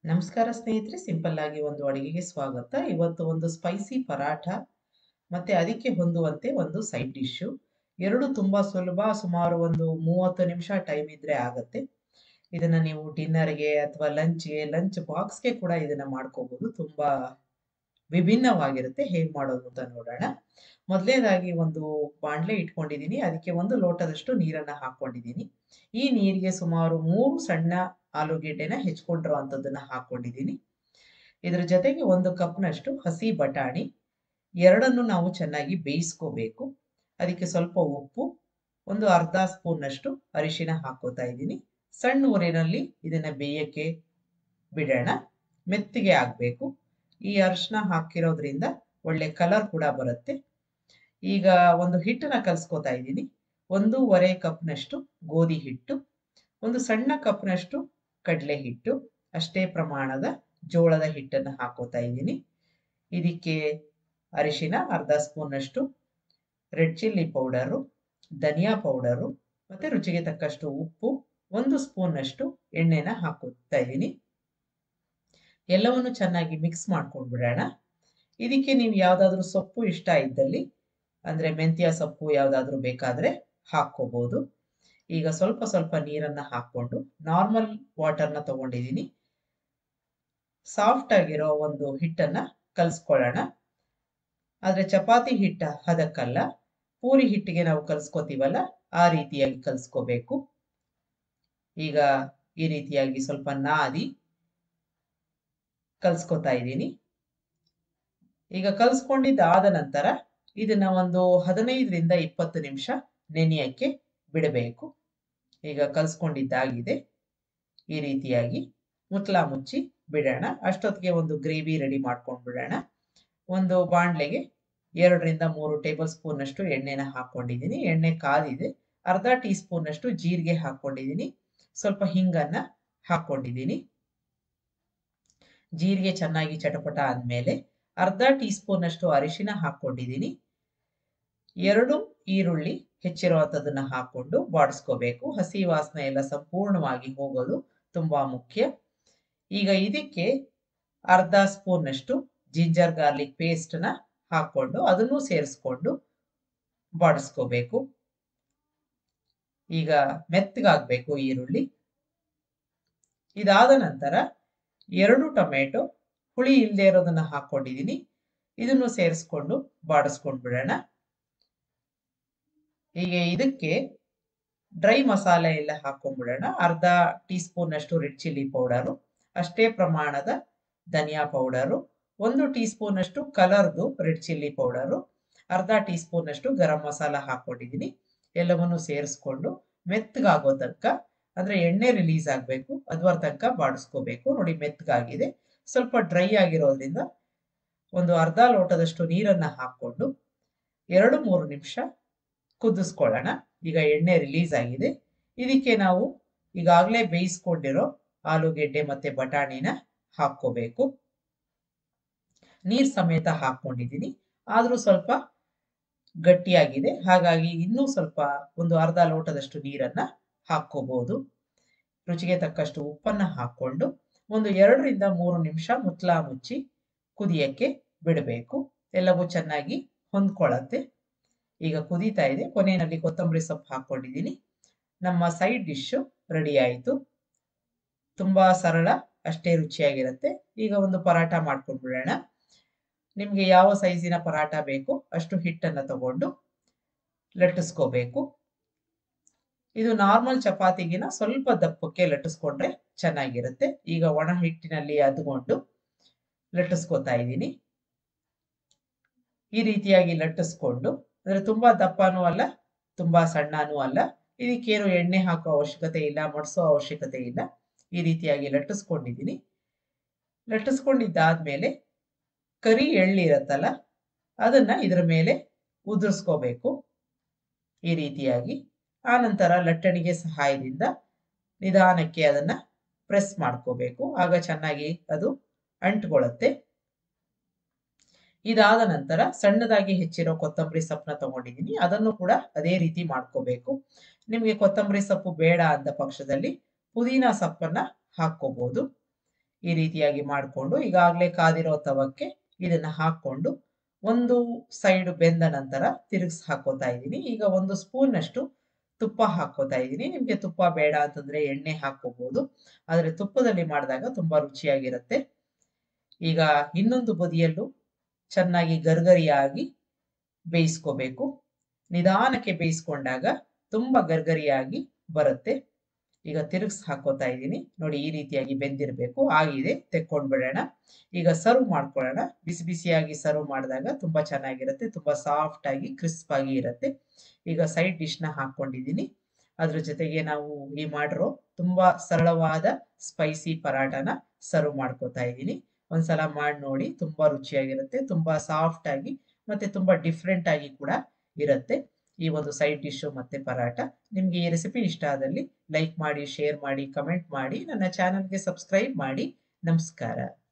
ನಮಸ್ಕಾರ ಸ್ನೇಹಿತರೆ ಸಿಂಪಲ್ ಆಗಿ ಒಂದು ಅಡಿಗೆಗೆ ಸ್ವಾಗತ ಇವತ್ತು ಒಂದು ಸ್ಪೈಸಿ ಪರಾಠ ಮತ್ತೆ ಅದಕ್ಕೆ ಹೊಂದುವಂತೆ ಒಂದು ಸೈಡ್ ಡಿಶ್ಶು ಎರಡು ತುಂಬಾ ಸುಲಭ ಸುಮಾರು ಒಂದು ಮೂವತ್ತು ನಿಮಿಷ ಟೈಮ್ ಇದ್ರೆ ಆಗತ್ತೆ ಇದನ್ನ ನೀವು ಡಿನ್ನರ್ಗೆ ಅಥವಾ ಲಂಚ್ಗೆ ಲಂಚ್ ಬಾಕ್ಸ್ಗೆ ಕೂಡ ಇದನ್ನ ಮಾಡ್ಕೋಬಹುದು ತುಂಬಾ ವಿಭಿನ್ನವಾಗಿರುತ್ತೆ ಹೇಗೆ ಮಾಡೋದು ಅಂತ ನೋಡೋಣ ಮೊದಲನೇದಾಗಿ ಒಂದು ಬಾಣಲೆ ಇಟ್ಕೊಂಡಿದ್ದೀನಿ ಅದಕ್ಕೆ ಒಂದು ಲೋಟದಷ್ಟು ನೀರನ್ನ ಹಾಕೊಂಡಿದ್ದೀನಿ ಈ ನೀರಿಗೆ ಸುಮಾರು ಮೂರು ಸಣ್ಣ ಆಲೂಗೆಡ್ಡೆನ ಹೆಚ್ಕೊಂಡಿರೋ ಅಂಥದ್ದನ್ನ ಹಾಕೊಂಡಿದ್ದೀನಿ ಇದ್ರ ಜೊತೆಗೆ ಒಂದು ಕಪ್ನಷ್ಟು ಹಸಿ ಬಟಾಣಿ ಎರಡನ್ನು ನಾವು ಚೆನ್ನಾಗಿ ಬೇಯಿಸ್ಕೋಬೇಕು ಅದಕ್ಕೆ ಸ್ವಲ್ಪ ಉಪ್ಪು ಒಂದು ಅರ್ಧ ಸ್ಪೂನ್ನಷ್ಟು ಅರಿಶಿನ ಹಾಕೋತಾ ಇದ್ದೀನಿ ಸಣ್ಣ ಊರಿನಲ್ಲಿ ಇದನ್ನ ಬೇಯಕ್ಕೆ ಬಿಡೋಣ ಮೆತ್ತಗೆ ಆಗಬೇಕು ಈ ಅರಿಶಿನ ಹಾಕಿರೋದ್ರಿಂದ ಒಳ್ಳೆ ಕಲರ್ ಕೂಡ ಬರುತ್ತೆ ಈಗ ಒಂದು ಹಿಟ್ಟನ್ನ ಕಲ್ಸ್ಕೊತಾ ಇದ್ದೀನಿ ಒಂದೂವರೆ ಕಪ್ನಷ್ಟು ಗೋಧಿ ಹಿಟ್ಟು ಒಂದು ಸಣ್ಣ ಕಪ್ನಷ್ಟು ಕಡಲೆ ಹಿಟ್ಟು ಅಷ್ಟೇ ಪ್ರಮಾಣದ ಜೋಳದ ಹಿಟ್ಟನ್ನು ಹಾಕೋತಾ ಇದ್ದೀನಿ ಇದಕ್ಕೆ ಅರಿಶಿನ ಅರ್ಧ ಸ್ಪೂನಷ್ಟು ರೆಡ್ ಚಿಲ್ಲಿ ಪೌಡರು ಧನಿಯಾ ಪೌಡರು ಮತ್ತೆ ರುಚಿಗೆ ತಕ್ಕಷ್ಟು ಉಪ್ಪು ಒಂದು ಸ್ಪೂನ್ನಷ್ಟು ಎಣ್ಣೆನ ಹಾಕೋತಾ ಇದ್ದೀನಿ ಎಲ್ಲವನ್ನು ಚೆನ್ನಾಗಿ ಮಿಕ್ಸ್ ಮಾಡ್ಕೊಂಡು ಬಿಡೋಣ ಇದಕ್ಕೆ ನೀವು ಯಾವುದಾದ್ರೂ ಸೊಪ್ಪು ಇಷ್ಟ ಇದ್ದಲ್ಲಿ ಅಂದ್ರೆ ಮೆಂತ್ಯ ಸೊಪ್ಪು ಯಾವುದಾದ್ರೂ ಬೇಕಾದ್ರೆ ಹಾಕ್ಕೋಬಹುದು ಈಗ ಸ್ವಲ್ಪ ಸ್ವಲ್ಪ ನೀರನ್ನ ಹಾಕೊಂಡು ನಾರ್ಮಲ್ ವಾಟರ್ನ ತಗೊಂಡಿದ್ದೀನಿ ಸಾಫ್ಟ್ ಆಗಿರೋ ಒಂದು ಹಿಟ್ಟನ್ನ ಕಲ್ಸ್ಕೊಳ್ಳೋಣ ಆದ್ರೆ ಚಪಾತಿ ಹಿಟ್ಟ ಹದಕ್ಕಲ್ಲ ಪೂರಿ ಹಿಟ್ಟಿಗೆ ನಾವು ಕಲ್ಸ್ಕೋತೀವಲ್ಲ ಆ ರೀತಿಯಾಗಿ ಕಲ್ಸ್ಕೋಬೇಕು ಈಗ ಈ ರೀತಿಯಾಗಿ ಸ್ವಲ್ಪ ನಾದಿ ಕಲ್ಸ್ಕೊತಾ ಇದ್ದೀನಿ ಈಗ ಕಲ್ಸ್ಕೊಂಡಿದ್ದಾದ ನಂತರ ಇದನ್ನ ಒಂದು ಹದಿನೈದರಿಂದ ಇಪ್ಪತ್ತು ನಿಮಿಷ ನೆನೆಯಕ್ಕೆ ಬಿಡಬೇಕು ಈಗ ಕಲ್ಸ್ಕೊಂಡಿದ್ದಾಗಿದೆ ಈ ರೀತಿಯಾಗಿ ಮುತ್ಲಾ ಮುಚ್ಚಿ ಬಿಡೋಣ ಅಷ್ಟೊತ್ತಿಗೆ ಒಂದು ಗ್ರೇವಿ ರೆಡಿ ಮಾಡ್ಕೊಂಡು ಬಿಡೋಣ ಒಂದು ಬಾಣಲೆಗೆ ಎರಡರಿಂದ ಮೂರು ಟೇಬಲ್ ಸ್ಪೂನ್ ಅಷ್ಟು ಎಣ್ಣೆನ ಹಾಕೊಂಡಿದ್ದೀನಿ ಎಣ್ಣೆ ಕಾದಿದೆ ಅರ್ಧ ಟೀ ಸ್ಪೂನ್ ಅಷ್ಟು ಜೀರಿಗೆ ಹಾಕೊಂಡಿದ್ದೀನಿ ಸ್ವಲ್ಪ ಹಿಂಗನ್ನ ಹಾಕೊಂಡಿದ್ದೀನಿ ಜೀರಿಗೆ ಚೆನ್ನಾಗಿ ಚಟಪಟ ಆದ್ಮೇಲೆ ಅರ್ಧ ಟೀ ಸ್ಪೂನ್ ಅಷ್ಟು ಅರಿಶಿನ ಹಾಕೊಂಡಿದ್ದೀನಿ ಎರಡು ಈರುಳ್ಳಿ ಹೆಚ್ಚಿರುವಂಥದ್ದನ್ನ ಹಾಕೊಂಡು ಬಾಡಿಸ್ಕೋಬೇಕು ಹಸಿ ವಾಸನೆ ಎಲ್ಲ ಸಂಪೂರ್ಣವಾಗಿ ಹೋಗೋದು ತುಂಬಾ ಮುಖ್ಯ ಈಗ ಇದಕ್ಕೆ ಅರ್ಧ ಸ್ಪೂನ್ ಅಷ್ಟು ಜಿಂಜರ್ ಗಾರ್ಲಿಕ್ ಪೇಸ್ಟ್ನ ಹಾಕೊಂಡು ಅದನ್ನು ಸೇರಿಸ್ಕೊಂಡು ಬಾಡಿಸ್ಕೋಬೇಕು ಈಗ ಮೆತ್ತಗಾಗಬೇಕು ಈರುಳ್ಳಿ ಇದಾದ ನಂತರ ಎರಡು ಟೊಮೆಟೊ ಹುಳಿ ಇಲ್ಲದೆ ಇರೋದನ್ನ ಹಾಕೊಂಡಿದ್ದೀನಿ ಇದನ್ನು ಸೇರಿಸ್ಕೊಂಡು ಬಾಡಿಸ್ಕೊಂಡು ಬಿಡೋಣ ಹೀಗೆ ಇದಕ್ಕೆ ಡ್ರೈ ಮಸಾಲೆ ಎಲ್ಲ ಹಾಕೊಂಡ್ಬಿಡೋಣ ಅರ್ಧ ಟೀ ಸ್ಪೂನ್ ಅಷ್ಟು ರೆಡ್ ಚಿಲ್ಲಿ ಪೌಡರು ಅಷ್ಟೇ ಪ್ರಮಾಣದ ಧನಿಯಾ ಪೌಡರು ಒಂದು ಟೀ ಸ್ಪೂನ್ ಅಷ್ಟು ಕಲರ್ದು ರೆಡ್ ಚಿಲ್ಲಿ ಪೌಡರು ಅರ್ಧ ಟೀ ಸ್ಪೂನ್ ಅಷ್ಟು ಗರಂ ಮಸಾಲ ಹಾಕೊಂಡಿದ್ದೀನಿ ಎಲ್ಲವನ್ನು ಸೇರಿಸ್ಕೊಂಡು ಮೆತ್ತಗಾಗೋ ತನಕ ಅಂದ್ರೆ ಎಣ್ಣೆ ರಿಲೀಸ್ ಆಗಬೇಕು ಅದುವರ ತನಕ ಬಾಡಿಸ್ಕೋಬೇಕು ನೋಡಿ ಮೆತ್ತಗಾಗಿದೆ ಸ್ವಲ್ಪ ಡ್ರೈ ಆಗಿರೋದ್ರಿಂದ ಒಂದು ಅರ್ಧ ಲೋಟದಷ್ಟು ನೀರನ್ನ ಹಾಕೊಂಡು ಎರಡು ಮೂರು ನಿಮಿಷ ಕುದಿಸ್ಕೊಳ್ಳೋಣ ಈಗ ಎಣ್ಣೆ ರಿಲೀಸ್ ಆಗಿದೆ ಇದಕ್ಕೆ ನಾವು ಈಗಾಗಲೇ ಬೇಯಿಸ್ಕೊಂಡಿರೋ ಆಲೂಗೆಡ್ಡೆ ಮತ್ತೆ ಬಟಾಣಿನ ಹಾಕ್ಕೋಬೇಕು ನೀರ್ ಸಮೇತ ಹಾಕೊಂಡಿದ್ದೀನಿ ಆದ್ರೂ ಸ್ವಲ್ಪ ಗಟ್ಟಿಯಾಗಿದೆ ಹಾಗಾಗಿ ಇನ್ನೂ ಸ್ವಲ್ಪ ಒಂದು ಅರ್ಧ ಲೋಟದಷ್ಟು ನೀರನ್ನ ಹಾಕ್ಕೋಬಹುದು ರುಚಿಗೆ ತಕ್ಕಷ್ಟು ಉಪ್ಪನ್ನ ಹಾಕೊಂಡು ಒಂದು ಎರಡರಿಂದ ಮೂರು ನಿಮಿಷ ಮುತ್ಲಾ ಮುಚ್ಚಿ ಕುದಿಯಕ್ಕೆ ಬಿಡಬೇಕು ಎಲ್ಲವೂ ಚೆನ್ನಾಗಿ ಹೊಂದ್ಕೊಳ್ಳತ್ತೆ ಈಗ ಕುದೀತಾ ಇದೆ ಕೊನೆಯಲ್ಲಿ ಕೊತ್ತಂಬರಿ ಸೊಪ್ಪು ಹಾಕೊಂಡಿದ್ದೀನಿ ನಮ್ಮ ಸೈಡ್ ಡಿಶ್ ರೆಡಿ ಆಯಿತು ತುಂಬಾ ಸರಳ ಅಷ್ಟೇ ರುಚಿಯಾಗಿರುತ್ತೆ ಈಗ ಒಂದು ಪರಾಟ ಮಾಡ್ಕೊಂಡು ಬಿಡೋಣ ನಿಮ್ಗೆ ಯಾವ ಸೈಜಿನ ಪರಾಟ ಬೇಕು ಅಷ್ಟು ಹಿಟ್ಟನ್ನ ತಗೊಂಡು ಲಟ್ಟಿಸ್ಕೋಬೇಕು ಇದು ನಾರ್ಮಲ್ ಚಪಾತಿಗಿನ ಸ್ವಲ್ಪ ದಪ್ಪಕ್ಕೆ ಲಟ್ಟಿಸ್ಕೊಂಡ್ರೆ ಚೆನ್ನಾಗಿರುತ್ತೆ ಈಗ ಒಣ ಹಿಟ್ಟಿನಲ್ಲಿ ಅದ್ಕೊಂಡು ಲಟ್ಟಿಸ್ಕೋತಾ ಇದ್ದೀನಿ ಈ ರೀತಿಯಾಗಿ ಲಟ್ಟಿಸ್ಕೊಂಡು ಅಂದ್ರೆ ತುಂಬಾ ದಪ್ಪನೂ ಅಲ್ಲ ತುಂಬಾ ಸಣ್ಣನೂ ಅಲ್ಲ ಇದಕ್ಕೇನು ಎಣ್ಣೆ ಹಾಕೋ ಅವಶ್ಯಕತೆ ಇಲ್ಲ ಮಡ್ಸೋ ಅವಶ್ಯಕತೆ ಇಲ್ಲ ಈ ರೀತಿಯಾಗಿ ಲಟ್ಟಿಸ್ಕೊಂಡಿದ್ದೀನಿ ಲಟ್ಟಿಸ್ಕೊಂಡಿದ್ದಾದ್ಮೇಲೆ ಕರಿ ಎಳ್ಳಿರತ್ತಲ್ಲ ಅದನ್ನ ಇದರ ಮೇಲೆ ಉದುರಿಸ್ಕೋಬೇಕು ಈ ರೀತಿಯಾಗಿ ಆ ನಂತರ ಲಟ್ಟಣಿಗೆ ಸಹಾಯದಿಂದ ನಿಧಾನಕ್ಕೆ ಅದನ್ನ ಪ್ರೆಸ್ ಮಾಡ್ಕೋಬೇಕು ಆಗ ಚೆನ್ನಾಗಿ ಅದು ಅಂಟ್ಕೊಳ್ಳುತ್ತೆ ಇದಾದ ನಂತರ ಸಣ್ಣದಾಗಿ ಹೆಚ್ಚಿರೋ ಕೊತ್ತಂಬರಿ ಸೊಪ್ಪನ್ನ ತಗೊಂಡಿದ್ದೀನಿ ಅದನ್ನು ಕೂಡ ಅದೇ ರೀತಿ ಮಾಡ್ಕೋಬೇಕು ನಿಮಗೆ ಕೊತ್ತಂಬರಿ ಸೊಪ್ಪು ಬೇಡ ಅಂದ ಪಕ್ಷದಲ್ಲಿ ಪುದೀನ ಸೊಪ್ಪನ್ನ ಹಾಕ್ಕೋಬಹುದು ಈ ರೀತಿಯಾಗಿ ಮಾಡಿಕೊಂಡು ಈಗಾಗಲೇ ಕಾದಿರೋ ತವಕ್ಕೆ ಇದನ್ನ ಹಾಕೊಂಡು ಒಂದು ಸೈಡ್ ಬೆಂದ ನಂತರ ತಿರುಗಿಸಿ ಹಾಕೋತಾ ಇದ್ದೀನಿ ಈಗ ಒಂದು ಸ್ಪೂನ್ ಅಷ್ಟು ತುಪ್ಪ ಹಾಕೋತಾ ಇದ್ದೀನಿ ನಿಮ್ಗೆ ತುಪ್ಪ ಬೇಡ ಅಂತಂದ್ರೆ ಎಣ್ಣೆ ಹಾಕೋಬಹುದು ಆದ್ರೆ ತುಪ್ಪದಲ್ಲಿ ಮಾಡಿದಾಗ ತುಂಬಾ ರುಚಿಯಾಗಿರುತ್ತೆ ಈಗ ಇನ್ನೊಂದು ಬದಿಯಲ್ಲೂ ಚೆನ್ನಾಗಿ ಗರ್ಗರಿಯಾಗಿ ಬೇಯಿಸ್ಕೋಬೇಕು ನಿಧಾನಕ್ಕೆ ಬೇಯಿಸ್ಕೊಂಡಾಗ ತುಂಬಾ ಗರ್ಗರಿಯಾಗಿ ಬರುತ್ತೆ ಈಗ ತಿರುಗಿಸ್ ಹಾಕೋತಾ ಇದ್ದೀನಿ ನೋಡಿ ಈ ರೀತಿಯಾಗಿ ಬೆಂದಿರಬೇಕು ಆಗಿದೆ ತೆಕ್ಕೊಂಡ್ ಬಿಡೋಣ ಈಗ ಸರ್ವ್ ಮಾಡ್ಕೊಳ್ಳೋಣ ಬಿಸಿ ಬಿಸಿಯಾಗಿ ಸರ್ವ್ ಮಾಡಿದಾಗ ತುಂಬಾ ಚೆನ್ನಾಗಿರುತ್ತೆ ತುಂಬಾ ಸಾಫ್ಟ್ ಆಗಿ ಕ್ರಿಸ್ಪ್ ಆಗಿ ಇರುತ್ತೆ ಈಗ ಸೈಡ್ ಡಿಶ್ ನ ಹಾಕೊಂಡಿದ್ದೀನಿ ಅದ್ರ ಜೊತೆಗೆ ನಾವು ಈ ಮಾಡಿರೋ ತುಂಬಾ ಸರಳವಾದ ಸ್ಪೈಸಿ ಪರಾಟನ ಸರ್ವ್ ಮಾಡ್ಕೋತಾ ಇದ್ದೀನಿ ಒಂದ್ಸಲ ಮಾಡಿ ನೋಡಿ ತುಂಬಾ ರುಚಿಯಾಗಿರುತ್ತೆ ತುಂಬಾ ಸಾಫ್ಟ್ ಆಗಿ ಮತ್ತೆ ತುಂಬಾ ಡಿಫ್ರೆಂಟ್ ಆಗಿ ಕೂಡ ಇರುತ್ತೆ ಈ ಒಂದು ಸೈಡ್ ಡಿಶ್ ಮತ್ತೆ ಪರಾಟ ನಿಮ್ಗೆ ಈ ರೆಸಿಪಿ ಇಷ್ಟ ಆದಲ್ಲಿ ಲೈಕ್ ಮಾಡಿ ಶೇರ್ ಮಾಡಿ ಕಮೆಂಟ್ ಮಾಡಿ ನನ್ನ ಚಾನಲ್ಗೆ ಸಬ್ಸ್ಕ್ರೈಬ್ ಮಾಡಿ ನಮಸ್ಕಾರ